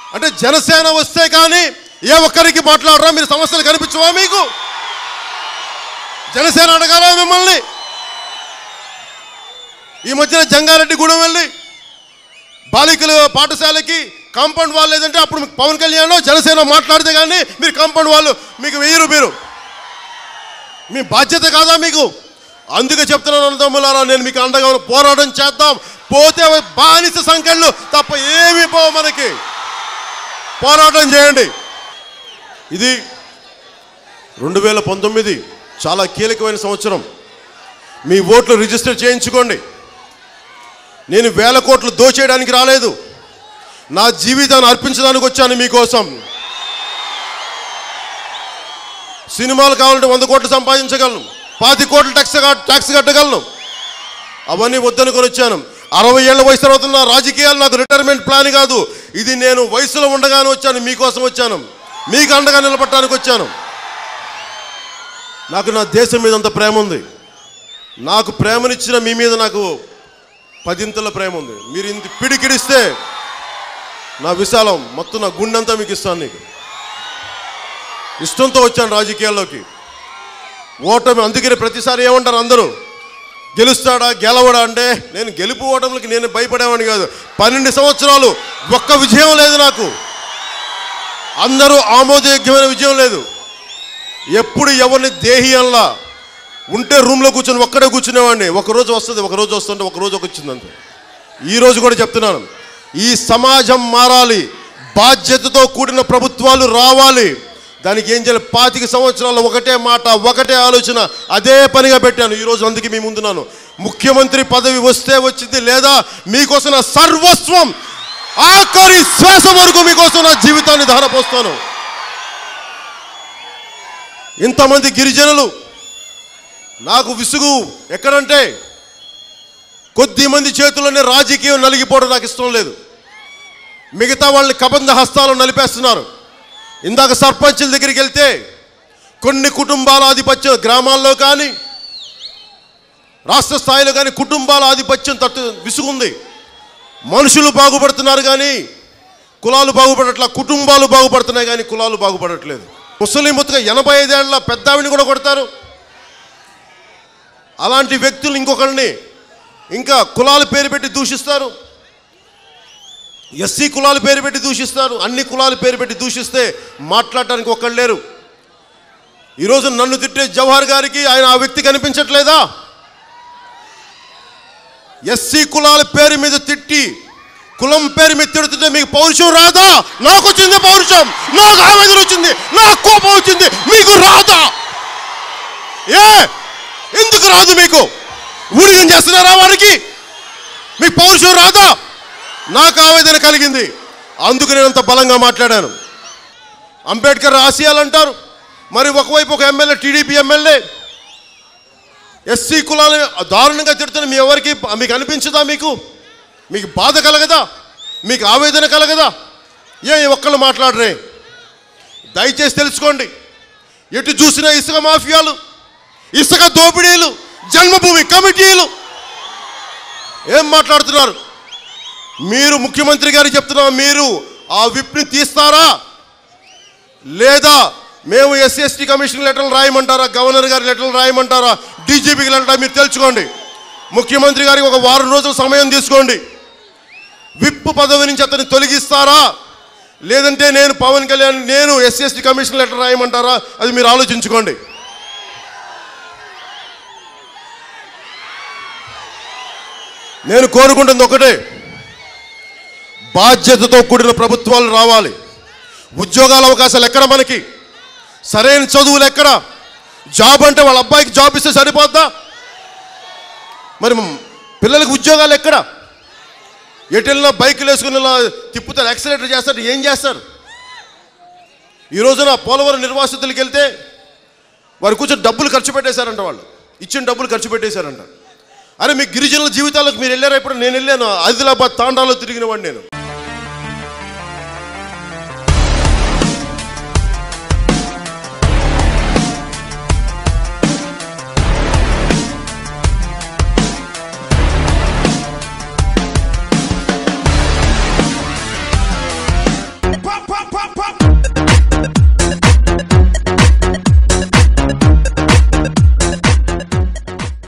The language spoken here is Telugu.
అంటే జనసేన వస్తే కానీ ఏ ఒక్కరికి మాట్లాడరా మీరు సమస్యలు కనిపించవా మీకు జనసేన అడగాలా మిమ్మల్ని ఈ మధ్యన జంగారెడ్డిగూడెం వెళ్ళి బాలికల పాఠశాలకి కాంపౌండ్ వాళ్ళు లేదంటే అప్పుడు మీకు పవన్ కళ్యాణ్ జనసేన మాట్లాడితే కానీ మీరు కాంపౌండ్ వాళ్ళు మీకు వెయ్యరు మీరు మీ బాధ్యత కాదా మీకు అందుకే చెప్తున్నాను అన్నదమ్ములారా నేను మీకు అండగా ఉన్న పోరాటం చేద్దాం పోతే బానిస సంఖ్యలు తప్ప ఏమీ పోవు మనకి పోరాటం చేయండి ఇది రెండు వేల పంతొమ్మిది చాలా కీలకమైన సంవత్సరం మీ ఓట్లు రిజిస్టర్ చేయించుకోండి నేను వేల కోట్లు దోచేయడానికి రాలేదు నా జీవితాన్ని అర్పించడానికి వచ్చాను మీకోసం సినిమాలు కావాలంటే వంద కోట్లు సంపాదించగలను పాతి కోట్లు ట్యాక్స్ ట్యాక్స్ కట్టగలను అవన్నీ వద్దనుకొని వచ్చాను అరవై ఏళ్ళ వయసు తర్వాత నా రాజకీయాలు నాకు రిటైర్మెంట్ ప్లాన్ కాదు ఇది నేను వయసులో ఉండగానే వచ్చాను మీకోసం వచ్చాను మీకు అండగా నిలబడటానికి వచ్చాను నాకు నా దేశం మీద అంత ప్రేమ ఉంది నాకు ప్రేమనిచ్చిన మీ మీద నాకు పదింతల ప్రేమ ఉంది మీరు ఇంత పిడికిడిస్తే నా విశాలం మొత్తం నా గుండెంతా మీకు ఇస్తాను నీకు ఇష్టంతో వచ్చాను రాజకీయాల్లోకి ఓటమి అందుకని ప్రతిసారి ఏమంటారు అందరూ గెలుస్తాడా గెలవడా అంటే నేను గెలుపు ఓటములకి నేను భయపడేవాడిని కాదు పన్నెండు సంవత్సరాలు ఒక్క విజయం లేదు నాకు అందరూ ఆమోదయోగ్యమైన విజయం లేదు ఎప్పుడు ఎవరిని దేహీయంలా ఉంటే రూమ్లో కూర్చొని ఒక్కడే కూర్చునేవాడిని ఒక రోజు వస్తుంది ఒక రోజు వస్తుంటే ఒక రోజు వచ్చింది అంతే ఈ రోజు కూడా చెప్తున్నాను ఈ సమాజం మారాలి బాధ్యతతో కూడిన ప్రభుత్వాలు రావాలి దానికి ఏం చేయాలి పాతిక సంవత్సరాలు ఒకటే మాట ఒకటే ఆలోచన అదే పనిగా పెట్టాను ఈ రోజు అందుకే మీ ముందున్నాను ముఖ్యమంత్రి పదవి వస్తే వచ్చింది లేదా మీకోసం నా సర్వస్వం ఆఖరి శ్వాస వరకు మీకోసం నా జీవితాన్ని ధారపోస్తాను ఇంతమంది గిరిజనులు నాకు విసుగు ఎక్కడంటే కొద్ది మంది చేతుల్లోనే రాజకీయం నలిగిపోవడం నాకు ఇష్టం లేదు మిగతా వాళ్ళని కబంధ హస్తాలు నలిపేస్తున్నారు ఇందాక సర్పంచుల దగ్గరికి వెళ్తే కొన్ని కుటుంబాల ఆధిపత్యం గ్రామాల్లో కానీ రాష్ట్ర స్థాయిలో కానీ కుటుంబాల ఆధిపత్యం తట్టు విసుగుంది మనుషులు బాగుపడుతున్నారు కానీ కులాలు బాగుపడట్లా కుటుంబాలు బాగుపడుతున్నాయి కానీ కులాలు బాగుపడట్లేదు ముసలిం ముత్తగా ఎనభై ఐదేళ్ల పెద్దావిని కూడా కొడతారు అలాంటి వ్యక్తులు ఇంకొకరిని ఇంకా కులాల పేరు పెట్టి దూషిస్తారు ఎస్సీ కులాల పేరు పెట్టి దూషిస్తారు అన్ని కులాల పేరు పెట్టి దూషిస్తే మాట్లాడటానికి ఒక్కళ్ళు లేరు ఈరోజు నన్ను తిట్టే జవహర్ గారికి ఆయన ఆ వ్యక్తి కనిపించట్లేదా ఎస్సీ కులాల పేరు మీద తిట్టి కులం పేరు మీద తిడుతుంటే మీకు పౌరుషం రాదా నాకు వచ్చింది పౌరుషం నాకు ఆవేదన వచ్చింది నాకు కోపం వచ్చింది మీకు రాదా ఏ ఎందుకు రాదు మీకు ఊడిగం చేస్తున్నారా వారికి మీకు పౌరుషం రాదా నాకు ఆవేదన కలిగింది అందుకు నేను అంత బలంగా మాట్లాడాను అంబేద్కర్ ఆశయాలు అంటారు మరి ఒకవైపు ఒక ఎమ్మెల్యే టీడీపీ ఎమ్మెల్యే ఎస్సీ కులాలు దారుణంగా తిడుతున్న మీ ఎవరికి మీకు అనిపించదా మీకు మీకు బాధ కలగదా మీకు ఆవేదన కలగదా ఏ ఒక్కళ్ళు మాట్లాడరే దయచేసి తెలుసుకోండి ఎటు చూసినా ఇసుక మాఫియాలు ఇసుక దోపిడీలు జన్మభూమి కమిటీలు ఏం మాట్లాడుతున్నారు మీరు ముఖ్యమంత్రి గారు చెప్తున్నా మీరు ఆ విప్ని తీస్తారా లేదా మేము ఎస్సీ ఎస్టీ కమిషన్ లెటర్లు రాయమంటారా గవర్నర్ గారి లెటర్లు రాయమంటారా డీజీపీకి లెటర్ మీరు తెలుసుకోండి ముఖ్యమంత్రి గారికి ఒక వారం రోజుల సమయం తీసుకోండి విప్ పదవి నుంచి అతన్ని తొలగిస్తారా లేదంటే నేను పవన్ కళ్యాణ్ నేను ఎస్సీ ఎస్టీ కమిషన్ లెటర్ రాయమంటారా అది మీరు ఆలోచించుకోండి నేను కోరుకుంటుంది ఒకటే బాధ్యతతో కూడిన ప్రభుత్వాలు రావాలి ఉద్యోగాల అవకాశాలు ఎక్కడ మనకి సరైన చదువులు ఎక్కడ జాబ్ అంటే వాళ్ళ అబ్బాయికి జాబ్ ఇస్తే సరిపోద్దా మరి పిల్లలకు ఉద్యోగాలు ఎక్కడ ఎటెళ్ళినా బైకులు వేసుకుని ఇలా తిప్పుతారు యాక్సిలేటర్ చేస్తారు ఏం చేస్తారు ఈ రోజున పోలవరం నిర్వాసితులకు వెళ్తే వారు కూర్చొని డబ్బులు ఖర్చు పెట్టేశారంట వాళ్ళు ఇచ్చిన డబ్బులు ఖర్చు పెట్టేశారంట అరే మీ గిరిజనుల జీవితాలకు మీరు వెళ్ళారా ఇప్పుడు నేను వెళ్ళాను ఆదిలాబాద్ తాండాలో తిరిగిన వాడిని నేను